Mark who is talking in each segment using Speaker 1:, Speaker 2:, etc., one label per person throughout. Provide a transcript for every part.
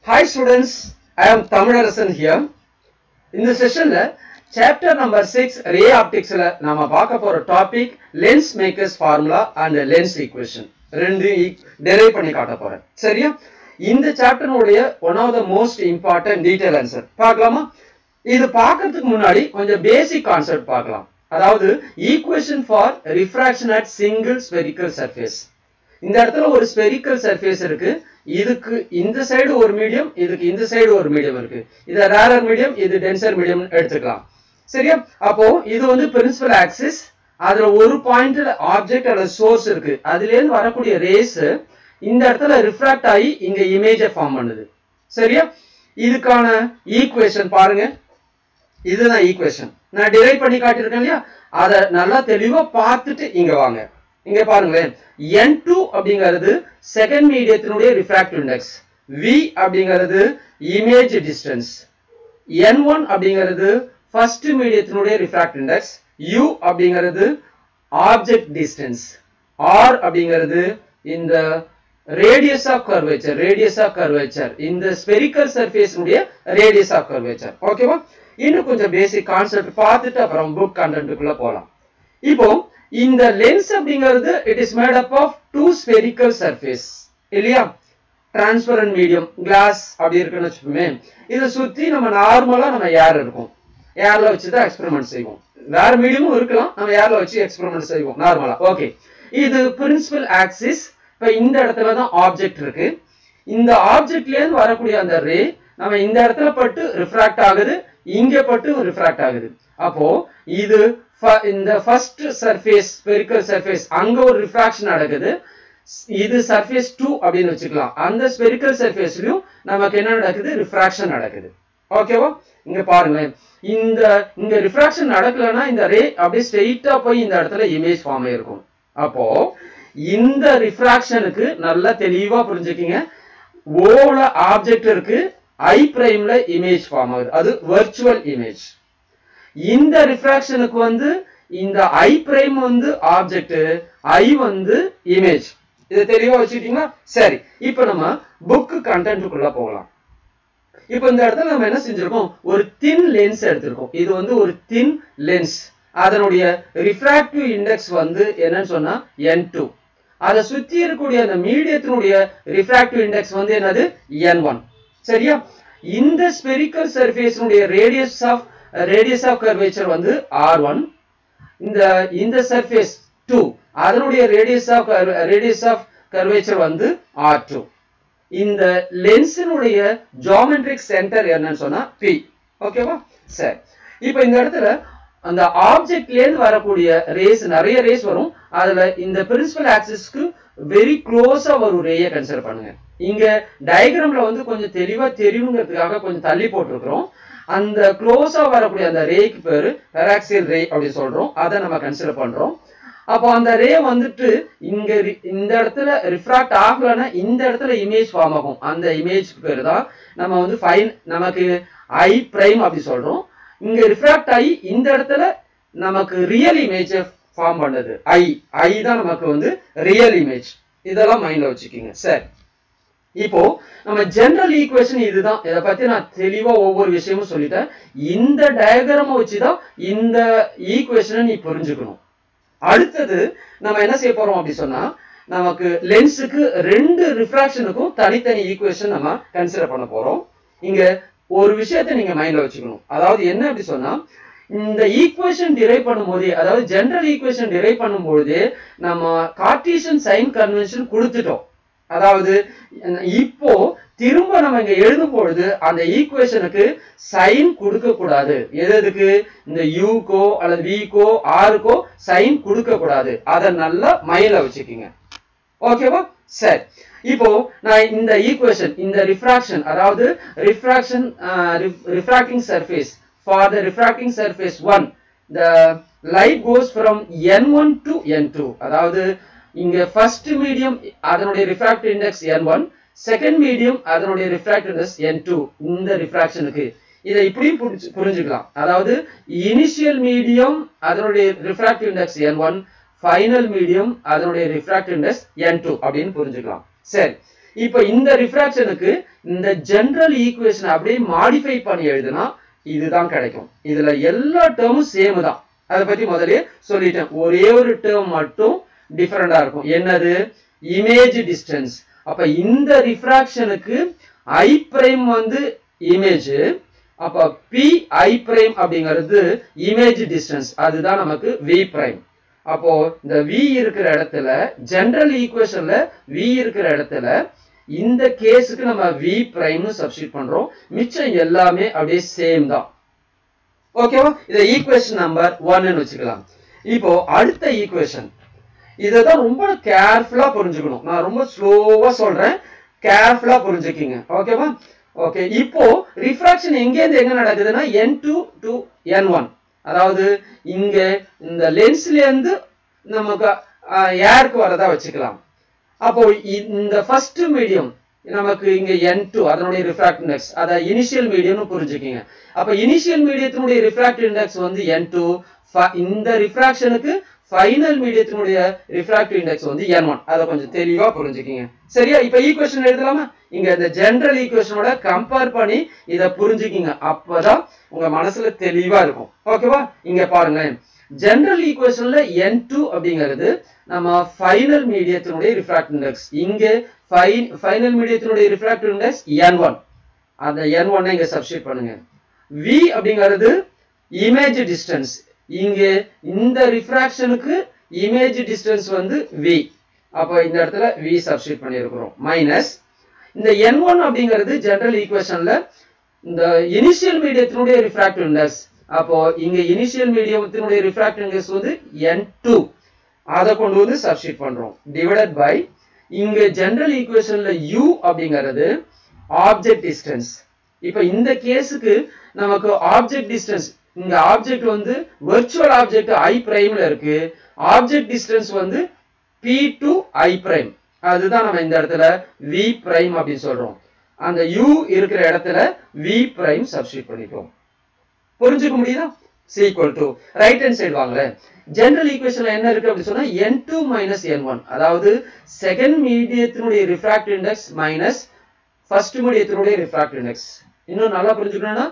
Speaker 1: Hi students, I am Tamilarasan here. இந்த செஷன்ல chapter number six ray ஆப்டிக்ஸ்ல நாம பார்க்க போற topic lens makers formula and lens equation ரெண்டு டெரைவ் பண்ணி காட்ட போறேன் சரியா இந்த சாப்டருடைய one of the most important detail answer பார்க்கலாமா இது பார்க்கறதுக்கு முன்னாடி கொஞ்சம் பேசிக் கான்செப்ட் பார்க்கலாம் அதாவது equation for refraction at single spherical surface இந்த இடத்துல ஒரு ஸ்பெரிக்கல் சர்ஃபேஸ் இருக்கு இதுக்கு இந்த சைடு ஒரு மீடியம் இதுக்கு இந்த சைடு ஒரு மீடியம் இருக்கு இது ரேரர் மீடியம் இது டென்சர் மீடியம் எடுத்துக்கலாம் சரியா அப்போ இது வந்து பிரின்சிபல் ஆக்சிஸ் அதுல ஒரு பாயிண்ட்ல ஆப்ஜெக்ட் அல்லது சோர்ஸ் இருக்கு அதுல இருந்து வரக்கூடிய ரேஸ் இந்த இடத்துல ரிஃப்ராக்ட் ஆகி இங்க இமேஜை ஃபார்ம் பண்ணுது சரியா இதுக்கான ஈக்குவேஷன் பாருங்க இதுதான் ஈக்குவேஷன் நான் டிரைவ் பண்ணி காட்டியிருக்கேன் இல்லையா அதை நல்லா தெளிவா பார்த்துட்டு இங்க வாங்க இங்க பாருங்களேன் என் டூ அப்படிங்கிறது செகண்ட் மீடியத்தினுடைய ரிஃப்ராக்டிவ் இண்டெக்ஸ் வி அப்படிங்கிறது இமேஜ் டிஸ்டன்ஸ் என் ஒன் அப்படிங்கிறது ஃபர்ஸ்ட் மீடியத்தினுடைய ரிஃப்ராக்ட் இண்டெக்ஸ் யூ அப்படிங்கிறது ஆப்ஜெக்ட் டிஸ்டன்ஸ் ஆர் அப்படிங்கிறது இந்த radius of curvature radius of curvature இந்த ஸ்பெரிக்கல் சர்ஃபேஸினுடைய ரேடியஸ் ஆஃப் கர்வேச்சர் ஓகேவா இன்னும் கொஞ்சம் பேசிக் கான்செப்ட் பார்த்துட்டு அப்புறம் புக் கண்டென்ட்டுக்குள்ள போலாம் இப்போ இந்த லென்ஸ் அப்படிங்கிறது it is made up of two spherical surface இல்லையா டிரான்ஸ்பரண்ட் மீடியம் கிளாஸ் அப்படி இருக்குன்னு வச்சுக்கோமே இதை சுத்தி நம்ம நார்மலா நம்ம ஏர் இருக்கும் ஏர்ல வச்சு தான் எக்ஸ்பெரிமெண்ட் செய்வோம் வேற மீடியமும் இருக்கலாம் நம்ம ஏர்ல வச்சு எக்ஸ்பெரிமெண்ட் செய்வோம் நார்மலா ஓகே இது பிரின்சிபல் ஆக்சிஸ் இப்ப இந்த இடத்துல தான் ஆப்ஜெக்ட் இருக்கு இந்த ஆப்ஜெக்ட்ல இருந்து வரக்கூடிய அந்த ரே நம்ம இந்த இடத்துல பட்டு ரிஃப்ராக்ட் ஆகுது இங்க பட்டு ரிஃப்ராக்ட் ஆகுது அப்போ இது இந்த ஃபர்ஸ்ட் சர்ஃபேஸ் ஸ்பெரிக்கல் சர்ஃபேஸ் அங்க ஒரு ரிஃப்ராக்ஷன் நடக்குது இது சர்ஃபேஸ் டூ அப்படின்னு வச்சுக்கலாம் அந்த ஸ்பெரிக்கல் சர்ஃபேஸ்லயும் நமக்கு என்ன நடக்குது ரிஃப்ராக்ஷன் நடக்குது ஓகேவா இங்க பாருங்களேன் இந்த இங்க ரிஃப்ராக்ஷன் நடக்கலன்னா இந்த ரே அப்படியே ஸ்ட்ரெயிட்டா போய் இந்த இடத்துல இமேஜ் ஃபார்ம் ஆயிருக்கும் அப்போ இந்த ரிஃப்ராக்ஷனுக்கு நல்லா தெளிவா புரிஞ்சுக்கிங்க ஓல ஆப்ஜெக்ட் இருக்கு ஐ பிரைம்ல இமேஜ் ஃபார்ம் ஆகுது அது வர்ச்சுவல் இமேஜ் இந்த ரிஃப்ராக்ஷனுக்கு வந்து இந்த ஐ பிரைம் வந்து ஆப்ஜெக்ட் ஐ வந்து இமேஜ் இதை தெளிவா வச்சுக்கிட்டீங்களா சரி இப்போ நம்ம புக் கண்டென்ட்டுக்குள்ள போகலாம் இப்போ இந்த இடத்துல நம்ம என்ன செஞ்சிருக்கோம் ஒரு தின் லென்ஸ் எடுத்திருக்கோம் இது வந்து ஒரு தின் லென்ஸ் அதனுடைய ரிஃப்ராக்டிவ் இண்டெக்ஸ் வந்து என்னன்னு சொன்னா என் டூ அதை சுத்தி இருக்கக்கூடிய அந்த மீடியத்தினுடைய ரிஃப்ராக்டிவ் இண்டெக்ஸ் வந்து என்னது என் ஒன் சரியா இந்த ஸ்பெரிக்கல் சர்ஃபேஸினுடைய radius of radius of curvature வந்து ஆர் ஒன் இந்த இந்த சர்ஃபேஸ் டூ அதனுடைய radius of radius of curvature வந்து ஆர் டூ இந்த லென்ஸினுடைய ஜாமெட்ரிக் சென்டர் என்னன்னு சொன்னா பி ஓகேவா சரி இப்போ இந்த இடத்துல அந்த ஆப்ஜெக்ட்ல இருந்து வரக்கூடிய ரேஸ் நிறைய ரேஸ் வரும் அதுல இந்த பிரின்சிபல் ஆக்சிஸ்க்கு வெரி க்ளோஸா ஒரு ரேயை கன்சிடர் பண்ணுங்க இங்க டயக்ராம்ல வந்து கொஞ்சம் தெளிவா தெரியணுங்கிறதுக்காக கொஞ்சம் தள்ளி போட்டிருக்கிறோம் அந்த க்ளோஸா வரக்கூடிய அந்த ரேக்கு பேரு பெராக்சியல் ரே அப்படின்னு சொல்றோம் அதை நம்ம கன்சிடர் பண்றோம் அப்போ அந்த ரே வந்துட்டு இங்க இந்த இடத்துல ரிஃப்ராக்ட் ஆகலன்னா இந்த இடத்துல இமேஜ் ஃபார்ம் ஆகும் அந்த இமேஜ்க்கு பேரு தான் நம்ம வந்து ஃபைன் நமக்கு ஐ பிரைம் அப்படி சொல்றோம் இங்க ரிஃப்ராக்ட் ஆகி இந்த இடத்துல நமக்கு ரியல் இமேஜ் ஃபார்ம் பண்ணது ஐ ஐ தான் நமக்கு வந்து ரியல் இமேஜ் இதெல்லாம் மைண்ட்ல வச்சுக்கோங்க சரி இப்போ நம்ம ஜெனரல் ஈக்குவேஷன் இதுதான் இதை பத்தி நான் தெளிவா ஒவ்வொரு விஷயமும் சொல்லிட்டேன் இந்த டயக்ராம வச்சுதான் இந்த ஈக்குவேஷனை நீ புரிஞ்சுக்கணும் அடுத்தது நம்ம என்ன செய்ய போறோம் அப்படி சொன்னா நமக்கு லென்ஸுக்கு ரெண்டு ரிஃப்ராக்ஷனுக்கும் தனித்தனி ஈக்குவேஷன் நம்ம கன்சிடர் பண்ண போறோம் இங்க ஒரு விஷயத்தை நீங்க மைண்ட்ல வச்சுக்கணும் அதாவது என்ன அப்படி சொன்னா இந்த ஈக்குவேஷன் டிரைவ் பண்ணும்போது அதாவது ஜெனரல் ஈக்குவேஷன் டிரைவ் பண்ணும்போது நம்ம கார்டீசியன் சைன் கன்வென்ஷன் கொடுத்துட்டோம் அதாவது இப்போ திரும்ப நம்ம இங்க எழுதும் பொழுது அந்த ஈக்குவேஷனுக்கு சைன் கொடுக்க கூடாது எது எதுக்கு இந்த யூக்கோ அல்லது விக்கோ ஆருக்கோ சைன் கொடுக்க கூடாது அதை நல்லா மைண்ட்ல வச்சுக்கோங்க ஓகேவா சரி இப்போ நான் இந்த ஈக்குவேஷன் இந்த ரிஃப்ராக்ஷன் அதாவது refraction refracting surface for the refracting surface one the light goes from N one to N two அதாவது இங்க ஃபர்ஸ்ட் மீடியம் அதனுடைய refractive index N one second medium அதனுடைய ரிஃப்ராக்டிவ் இண்டெக்ஸ் என் டூ இந்த ரிஃப்ராக்ஷனுக்கு இதை இப்படியும் புரிஞ்சுக்கலாம் அதாவது இனிஷியல் மீடியம் அதனுடைய refractive index N one final medium அதனுடைய ரிஃப்ராக்டிவ் இண்டெக்ஸ் என் டூ அப்படின்னு புரிஞ்சுக்கலாம் சரி இப்போ இந்த ரிஃப்ராக்ஷனுக்கு இந்த ஜெனரல் ஈக்குவேஷன் அப்படியே மாடிஃபை பண்ணி எழுதுனா இதுதான் கிடைக்கும் இதுல எல்லா டேர்மும் சேம் தான் அதை பத்தி முதல்லயே சொல்லிட்டேன் ஒரே ஒரு டேர்ம் மட்டும் டிஃபரெண்டா இருக்கும் என்னது இமேஜ் டிஸ்டன்ஸ் அப்ப இந்த ரிஃப்ராக்ஷனுக்கு ஐ பிரைம் வந்து இமேஜ் அப்ப பி ஐ பிரைம் அப்படிங்கிறது இமேஜ் டிஸ்டன்ஸ் அதுதான் நமக்கு வி பிரைம் அப்போ இந்த வி இருக்கிற இடத்துல ஜெனரல் ஈக்குவேஷன்ல வி இருக்கிற இடத்துல இந்த கேஸுக்கு நம்ம வி பிரைம்னு சப்ஸ்டிட் பண்றோம் மிச்சம் எல்லாமே அப்படியே சேம் தான் ஓகேவா இதை ஈக்குவேஷன் நம்பர் ஒன்னு வச்சுக்கலாம் இப்போ அடுத்த ஈக்குவேஷன் இதை தான் ரொம்ப கேர்ஃபுல்லா புரிஞ்சுக்கணும் நான் ரொம்ப ஸ்லோவா சொல்றேன் கேர்ஃபுல்லா புரிஞ்சுக்கிங்க ஓகேவா ஓகே இப்போ ரிஃப்ராக்ஷன் எங்கேருந்து எங்க நடக்குதுன்னா N two to N one அதாவது இங்க இந்த லென்ஸ்ல இருந்து நமக்கு ஏருக்கு வரதா வச்சுக்கலாம் அப்போ இந்த ஃபர்ஸ்ட் மீடியம் நமக்கு இங்க என் டூ அதனுடைய ரிஃப்ராக்ட் இண்டெக்ஸ் அதை இனிஷியல் மீடியம்னு புரிஞ்சுக்கிங்க அப்ப இனிஷியல் மீடியத்தினுடைய ரிஃப்ராக்ட் இண்டெக்ஸ் வந்து என் டூ இந்த ரிஃப்ராக்ஷனுக்கு ஃபைனல் மீடியத்தினுடைய ரிஃப்ராக்டிவ் இண்டெக்ஸ் வந்து என் ஒன் அதை கொஞ்சம் தெளிவா புரிஞ்சுக்கிங்க சரியா இப்ப ஈக்குவேஷன் எழுதலாமா இங்க இந்த ஜெனரல் ஈக்குவேஷனோட கம்பேர் பண்ணி இதை புரிஞ்சுக்கிங்க அப்பதான் உங்க மனசுல தெளிவா இருக்கும் ஓகேவா இங்க பாருங்க ஜெனரல் ஈக்குவேஷன்ல என் டூ அப்படிங்கிறது நம்ம ஃபைனல் மீடியத்தினுடைய ரிஃப்ராக்ட் இண்டெக்ஸ் இங்க ஃபைனல் மீடியத்தினுடைய ரிஃப்ராக்டிவ் இண்டெக்ஸ் என் ஒன் அந்த என் ஒன்னை இங்க சப்ஸ்டிட் பண்ணுங்க வி அப்படிங்கிறது இமேஜ் டிஸ்டன்ஸ் இங்க இந்த ரிஃப்ராக்ஷனுக்கு இமேஜ் டிஸ்டன்ஸ் வந்து வி அப்போ இந்த இடத்துல வி சப்ஸ்டிட் பண்ணியிருக்கிறோம் மைனஸ் இந்த என் ஒன் அப்படிங்கிறது ஜெனரல் ஈக்குவேஷன்ல இந்த இனிஷியல் மீடியத்தினுடைய ரிஃப்ராக்டிவ் இண்டெக்ஸ் அப்போ இங்க இனிஷியல் மீடியத்தினுடைய ரிஃப்ராக்டிவ் இண்டெக்ஸ் வந்து என் டூ அதை கொண்டு வந்து சப்ஸ்டிட் பண்றோம் டிவைடட் பை இங்க ஜெனரல் ஈக்குவேஷன்ல u அப்படிங்கிறது ஆப்ஜெக்ட் டிஸ்டன்ஸ் இப்ப இந்த கேஸுக்கு நமக்கு ஆப்ஜெக்ட் டிஸ்டன்ஸ் இங்க ஆப்ஜெக்ட் வந்து வெர்ச்சுவல் ஆப்ஜெக்ட் ஐ பிரைம்ல இருக்கு ஆப்ஜெக்ட் டிஸ்டன்ஸ் வந்து பி டு ஐ பிரைம் அதுதான் நம்ம இந்த இடத்துல வி பிரைம் அப்படின்னு சொல்றோம் அந்த u இருக்கிற இடத்துல வி பிரைம் சப்ஸ்டிட் பண்ணிட்டோம் புரிஞ்சுக்க முடியுதா equal to right hand side வாங்களேன் ஜெனரல் ஈக்குவேஷன்ல என்ன இருக்கு அப்படி சொன்னா N two minus N one அதாவது செகண்ட் மீடியத்தினுடைய ரிஃப்ராக்ட் இண்டெக்ஸ் மைனஸ் ஃபர்ஸ்ட் மீடியத்தினுடைய ரிஃப்ராக்ட் இண்டெக்ஸ் இன்னும் நல்லா புரிஞ்சுக்கணும்னா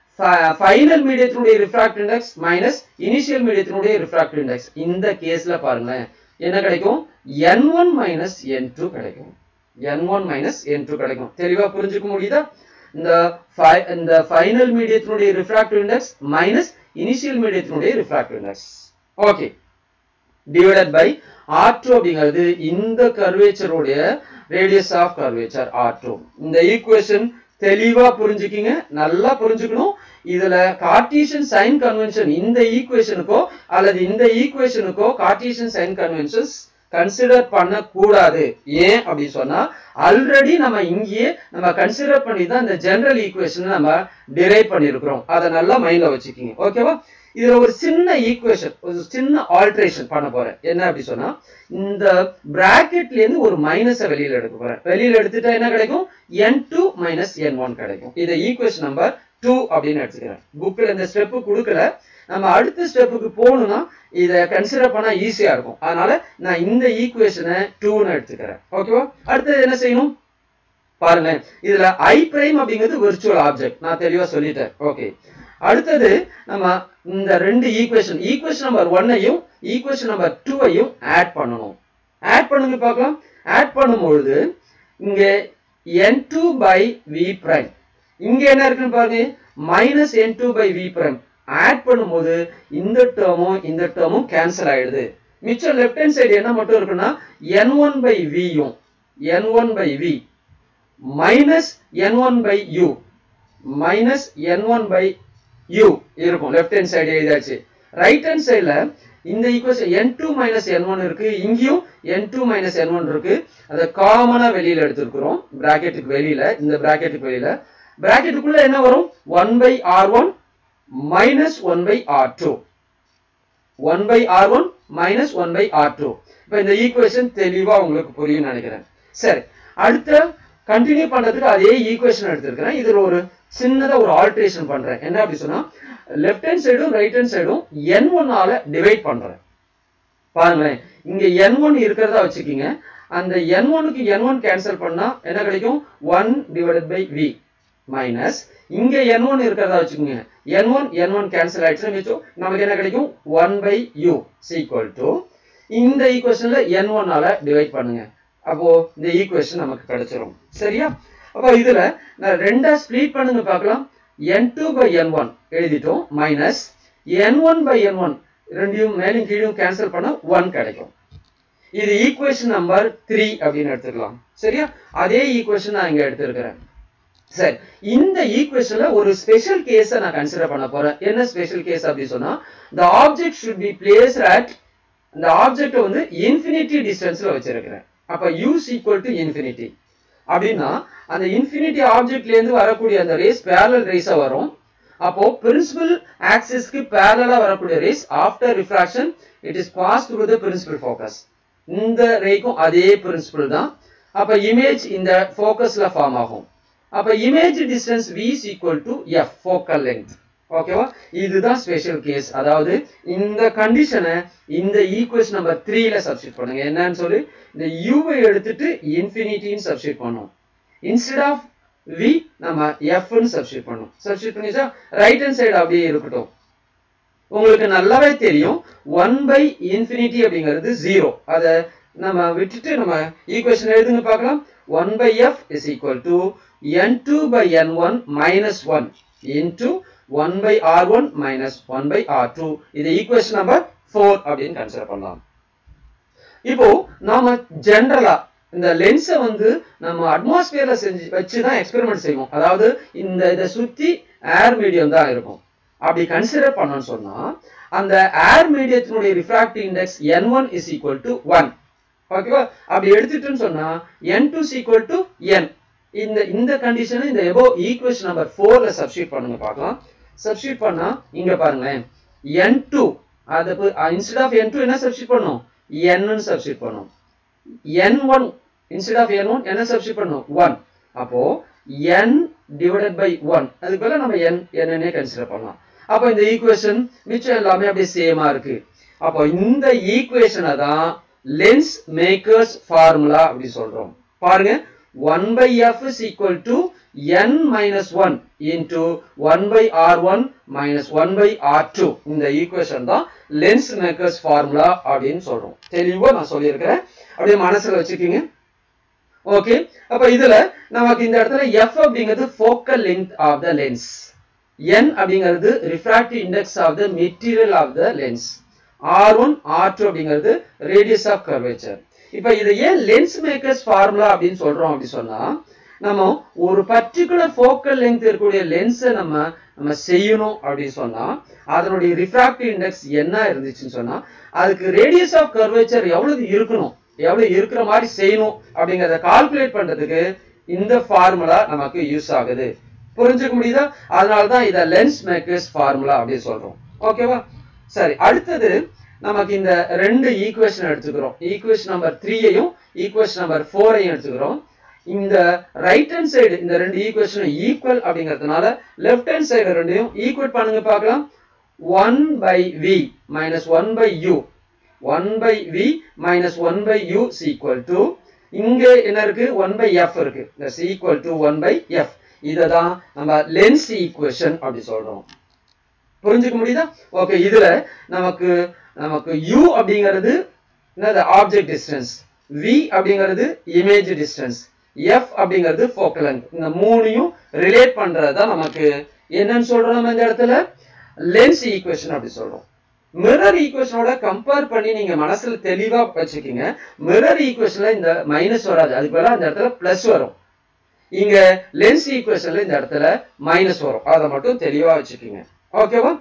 Speaker 1: ஃபைனல் மீடியத்தினுடைய ரிஃப்ராக்ட் இண்டெக்ஸ் மைனஸ் இனிஷியல் மீடியத்தினுடைய ரிஃப்ராக்ட் இண்டெக்ஸ் இந்த கேஸ்ல பாருங்களேன் என்ன கிடைக்கும் N one minus N two கிடைக்கும் N one minus N two கிடைக்கும் தெளிவா புரிஞ்சுக்க முடியுதா இந்த இந்த ஃபைனல் மீடியத்தினுடைய ரிஃப்ராக்டிவ் இண்டெக்ஸ் மைனஸ் இனிஷியல் மீடியத்தினுடைய refractive index okay divided by R two அப்படிங்கிறது இந்த கர்வேச்சருடைய radius of curvature R two இந்த ஈக்குவேஷன் தெளிவா புரிஞ்சுக்கிங்க நல்லா புரிஞ்சுக்கணும் இதுல கார்டீசியன் சைன் கன்வென்ஷன் இந்த ஈக்குவேஷனுக்கோ அல்லது இந்த ஈக்குவேஷனுக்கோ கார்டீசியன் சைன் கன்வென்ஷன்ஸ் கன்சிடர் பண்ண கூடாது ஏன் அப்படி சொன்னா ஆல்ரெடி நம்ம இங்கேயே நம்ம கன்சிடர் பண்ணி தான் இந்த ஜெனரல் ஈக்குவேஷன் நம்ம டிரைவ் பண்ணிருக்கிறோம் அதை நல்லா மைண்ட்ல வச்சுக்கிங்க ஓகேவா இதுல ஒரு சின்ன ஈக்குவேஷன் ஒரு சின்ன ஆல்ட்ரேஷன் பண்ண போறேன் என்ன அப்படி சொன்னா இந்த பிராக்கெட்ல இருந்து ஒரு மைனஸை வெளியில எடுக்க போறேன் வெளியில எடுத்துட்டா என்ன கிடைக்கும் N two minus N one கிடைக்கும் இதை ஈக்குவேஷன் நம்பர் டூ அப்படின்னு எடுத்துக்கிறேன் புக்ல இந்த ஸ்டெப்பு கொடுக்கல நம்ம அடுத்த ஸ்டெப்புக்கு போகணும்னா இதை கன்சிடர் பண்ணா ஈஸியா இருக்கும் அதனால நான் இந்த ஈக்குவேஷனை டூன்னு எடுத்துக்கிறேன் ஓகேவா அடுத்தது என்ன செய்யணும் பாருங்க இதுல ஐ பிரைம் அப்படிங்கிறது விர்ச்சுவல் ஆப்ஜெக்ட் நான் தெளிவா சொல்லிட்டேன் ஓகே அடுத்தது நம்ம இந்த ரெண்டு ஈக்குவேஷன் ஈக்குவேஷன் நம்பர் ஒன்னையும் ஈக்குவேஷன் நம்பர் டூவையும் ஆட் பண்ணணும் ஆட் பண்ணுங்க பார்க்கலாம் ஆட் பண்ணும்பொழுது இங்க N two by V prime இங்க என்ன இருக்குன்னு பாருங்க minus N two by V prime add பண்ணும்போது இந்த டேர்மும் இந்த டேர்மும் கேன்சல் ஆயிடுது மிச்சம் லெஃப்ட் ஹேண்ட் சைடு என்ன மட்டும் இருக்குன்னா என் ஒன் பை வியும் N one by V minus N one by U minus N one by U இருக்கும் லெஃப்ட் ஹேண்ட் சைடு எழுதியாச்சு ரைட் ஹேண்ட் சைடுல இந்த equation N two minus N one இருக்கு இங்கேயும் N two minus N one இருக்கு அதை காமனா வெளியில எடுத்திருக்கிறோம் பிராக்கெட்டுக்கு வெளியில இந்த பிராக்கெட்டுக்கு வெளியில பிராக்கெட்டுக்குள்ள என்ன வரும் one by R one minus one by R two one by R one minus one by R two இப்போ இந்த ஈக்குவேஷன் தெளிவா உங்களுக்கு புரியும் நினைக்கிறேன் சரி அடுத்த கண்டினியூ பண்றதுக்கு அதே ஈக்குவேஷன் எடுத்திருக்கிறேன் இதுல ஒரு சின்னதா ஒரு ஆல்ட்ரேஷன் பண்றேன் என்ன அப்படி சொன்னா லெஃப்ட் ஹேண்ட் சைடும் ரைட் ஹேண்ட் சைடும் என் ஒன்னால டிவைட் பண்றேன் பாருங்களேன் இங்க என் ஒன் இருக்கிறதா வச்சுக்கீங்க அந்த என் ஒனுக்கு என் ஒன் கேன்சல் பண்ணா என்ன கிடைக்கும் one divided by V minus இங்க என் ஒன் இருக்கிறதா வச்சுக்கோங்க N one N one cancel ஆயிடுச்சுன்னு வச்சோம் நமக்கு என்ன கிடைக்கும் one by U equal to இந்த ஈக்குவேஷன்ல என் ஒன்னால டிவைட் பண்ணுங்க அப்போ இந்த ஈக்குவேஷன் நமக்கு கிடைச்சிரும் சரியா அப்போ இதுல நான் ரெண்டா ஸ்ப்ளிட் பண்ணுங்க பார்க்கலாம் N two by N one எழுதிட்டோம் minus N one by N one ரெண்டையும் மேலும் கீழும் கேன்சல் பண்ண ஒன் கிடைக்கும் இது ஈக்குவேஷன் நம்பர் த்ரீ அப்படின்னு எடுத்துக்கலாம் சரியா அதே ஈக்குவேஷன் நான் இங்க எடுத்திருக்கிறேன் சரி இந்த ஈக்குவேஷன்ல ஒரு ஸ்பெஷல் கேஸை நான் கன்சிடர் பண்ண போறேன் என்ன ஸ்பெஷல் கேஸ் அப்படி சொன்னா the object should be placed at இந்த ஆப்ஜெக்ட் வந்து இன்ஃபினிட்டி டிஸ்டன்ஸ்ல வச்சிருக்கிறேன் அப்ப யூஸ் ஈக்குவல் டு இன்ஃபினிட்டி அப்படின்னா அந்த இன்ஃபினிட்டி ஆப்ஜெக்ட்ல இருந்து வரக்கூடிய அந்த ரேஸ் பேரலல் ரேஸா வரும் அப்போ பிரின்சிபல் ஆக்சிஸ்க்கு பேரலா வரக்கூடிய rays after refraction it is pass through the principal focus இந்த ரேக்கும் அதே பிரின்சிபல் தான் அப்ப இமேஜ் இந்த ஃபோக்கஸ்ல ஃபார்ம் ஆகும் அப்ப image distance v is equal to f focal length ஓகேவா இதுதான் ஸ்பெஷல் கேஸ் அதாவது இந்த கண்டிஷனை இந்த ஈக்குவேஷன் நம்பர் த்ரீல சப்ஸ்டிட் பண்ணுங்க என்னன்னு சொல்லி இந்த யூவை எடுத்துட்டு இன்ஃபினிட்டின்னு சப்ஸ்டிட் பண்ணும் இன்ஸ்டெட் ஆஃப் வி நம்ம எஃப்னு சப்ஸ்டிட் பண்ணும் சப்ஸ்டிட் பண்ணிச்சா ரைட் ஹேண்ட் சைடு அப்படியே இருக்கட்டும் உங்களுக்கு நல்லாவே தெரியும் ஒன் பை இன்ஃபினிட்டி அப்படிங்கிறது ஜீரோ அதை நம்ம விட்டுட்டு நம்ம ஈக்குவேஷன் எழுதுங்க பார்க்கலாம் one by F is equal to N two by N one minus one into one by R one minus one by R two இது ஈக்குவேஷன் நம்பர் ஃபோர் அப்படின்னு கன்சிடர் பண்ணலாம் இப்போ நாம ஜென்ரலா இந்த லென்ஸை வந்து நம்ம அட்மாஸ்பியர்ல செஞ்சு வச்சு தான் எக்ஸ்பெரிமெண்ட் செய்வோம் அதாவது இந்த இதை சுத்தி ஏர் மீடியம் தான் இருக்கும் அப்படி கன்சிடர் பண்ணோம்னு சொன்னா அந்த ஏர் மீடியத்தினுடைய refractive index N one is equal to one ஓகேவா அப்படி எடுத்துட்டுன்னு சொன்னா N two equal to N இந்த இந்த கண்டிஷனை இந்த எபோ ஈக்குவேஷன் நம்பர் ஃபோர்ல சப்ஸ்டியூட் பண்ணுங்க பார்க்கலாம் சப்ஸ்டியூட் பண்ணா இங்க பாருங்களேன் என் டூ அது இன்ஸ்டெட் ஆஃப் என் டூ என்ன சப்ஸ்டியூட் பண்ணும் என்னு சப்ஸ்டியூட் பண்ணும் N one instead of N one என்ன சப்ஸ்டியூட் பண்ணும் ஒன் அப்போ என் டிவைடட் பை ஒன் அதுக்கு பதிலா நம்ம என் என்னன்னே கன்சிடர் பண்ணலாம் அப்போ இந்த ஈக்குவேஷன் மிச்சம் எல்லாமே அப்படியே சேமா இருக்கு அப்போ இந்த ஈக்குவேஷனை தான் லென்ஸ் மேக்கர்ஸ் ஃபார்முலா அப்படி சொல்றோம் பாருங்க 1 by f is equal to n minus 1 into 1 by r1 minus 1 by r2 இந்த ஈக்குவேஷன் தான் லென்ஸ் மேக்கர்ஸ் ஃபார்முலா அப்படின்னு சொல்றோம் தெளிவா நான் சொல்லியிருக்கிறேன் அப்படியே மனசுல வச்சுக்கோங்க ஓகே அப்ப இதுல நமக்கு இந்த இடத்துல f அப்படிங்கிறது focal length of the lens n அப்படிங்கிறது refractive index of the material of the lens r1 r2 அப்படிங்கிறது ரேடியஸ் ஆஃப் கர்வேச்சர் இப்ப இதை ஏன் லென்ஸ் மேக்கர்ஸ் ஃபார்முலா அப்படின்னு சொல்றோம் அப்படி சொன்னா நம்ம ஒரு பர்டிகுலர் ஃபோக்கல் லென்த் இருக்கக்கூடிய லென்ஸை நம்ம நம்ம செய்யணும் அப்படின்னு சொன்னா அதனுடைய ரிஃப்ராக்டிவ் இண்டெக்ஸ் என்ன இருந்துச்சுன்னு சொன்னா அதுக்கு ரேடியஸ் ஆஃப் கர்வேச்சர் எவ்வளவு இருக்கணும் எவ்வளவு இருக்கிற மாதிரி செய்யணும் அப்படிங்கறத கால்குலேட் பண்றதுக்கு இந்த ஃபார்முலா நமக்கு யூஸ் ஆகுது புரிஞ்சுக்க முடியுதா அதனால தான் இதை லென்ஸ் மேக்கர்ஸ் ஃபார்முலா அப்படின்னு சொல்றோம் ஓகேவா சரி அடுத்தது நமக்கு இந்த ரெண்டு ஈக்குவேஷன் எடுத்துக்கிறோம் ஈக்குவேஷன் நம்பர் த்ரீயையும் ஈக்குவேஷன் நம்பர் ஃபோரையும் எடுத்துக்கிறோம் இந்த ரைட் ஹேண்ட் சைடு இந்த ரெண்டு ஈக்குவேஷனும் ஈக்குவல் அப்படிங்கிறதுனால லெஃப்ட் ஹேண்ட் சைடு ரெண்டையும் ஈக்குவல் பண்ணுங்க பார்க்கலாம் one by V minus one by U one by V minus one by U equal to இங்க என்ன இருக்கு ஒன் பை எஃப் இருக்கு equal to one by F இதை தான் நம்ம லென்ஸ் ஈக்குவேஷன் அப்படி சொல்றோம் புரிஞ்சுக்க முடியுதா ஓகே இதுல நமக்கு நமக்கு u அப்படிங்கிறது என்னது ஆப்ஜெக்ட் டிஸ்டன்ஸ் v அப்படிங்கிறது இமேஜ் டிஸ்டன்ஸ் f அப்படிங்கிறது ஃபோக்கல் லென்த் இந்த மூணையும் ரிலேட் பண்றது தான் நமக்கு என்னன்னு சொல்றோம் நம்ம இந்த இடத்துல லென்ஸ் ஈக்குவேஷன் அப்படி சொல்றோம் மிரர் ஈக்குவேஷனோட கம்பேர் பண்ணி நீங்க மனசுல தெளிவா வச்சுக்கீங்க மிரர் ஈக்குவேஷன்ல இந்த மைனஸ் வராது அதுக்கு பதிலா இந்த இடத்துல பிளஸ் வரும் இங்க லென்ஸ் ஈக்குவேஷன்ல இந்த இடத்துல மைனஸ் வரும் அதை மட்டும் தெளிவா வச்சுக்கோங்க ஓகேவா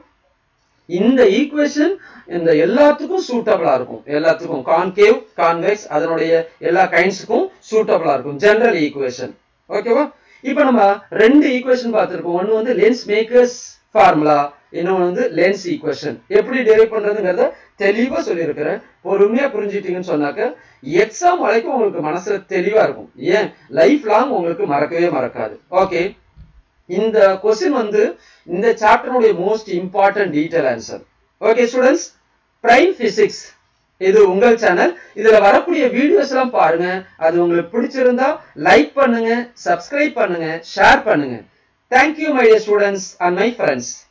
Speaker 1: இந்த ஈக்குவேஷன் இந்த எல்லாத்துக்கும் சூட்டபிளா இருக்கும் எல்லாத்துக்கும் கான்கேவ் கான்வெக்ஸ் அதனுடைய எல்லா கைண்ட்ஸுக்கும் சூட்டபிளா இருக்கும் ஜெனரல் ஈக்குவேஷன் ஓகேவா இப்போ நம்ம ரெண்டு ஈக்குவேஷன் பார்த்துருக்கோம் ஒன்று வந்து லென்ஸ் மேக்கர்ஸ் ஃபார்முலா இன்னொன்று வந்து லென்ஸ் ஈக்குவேஷன் எப்படி டெரைவ் பண்றதுங்கிறத தெளிவா சொல்லியிருக்கிறேன் பொறுமையா புரிஞ்சுட்டீங்கன்னு சொன்னாக்க எக்ஸாம் வரைக்கும் உங்களுக்கு மனசுல தெளிவா இருக்கும் ஏன் லைஃப் லாங் உங்களுக்கு மறக்கவே மறக்காது ஓகே இந்த கொஸ்டின் வந்து இந்த சாப்டருடைய most important detail answer okay students prime physics இது உங்கள் சேனல் இதுல வரக்கூடிய வீடியோஸ் எல்லாம் பாருங்க அது உங்களுக்கு பிடிச்சிருந்தா லைக் பண்ணுங்க சப்ஸ்கிரைப் பண்ணுங்க ஷேர் பண்ணுங்க thank you my students and my friends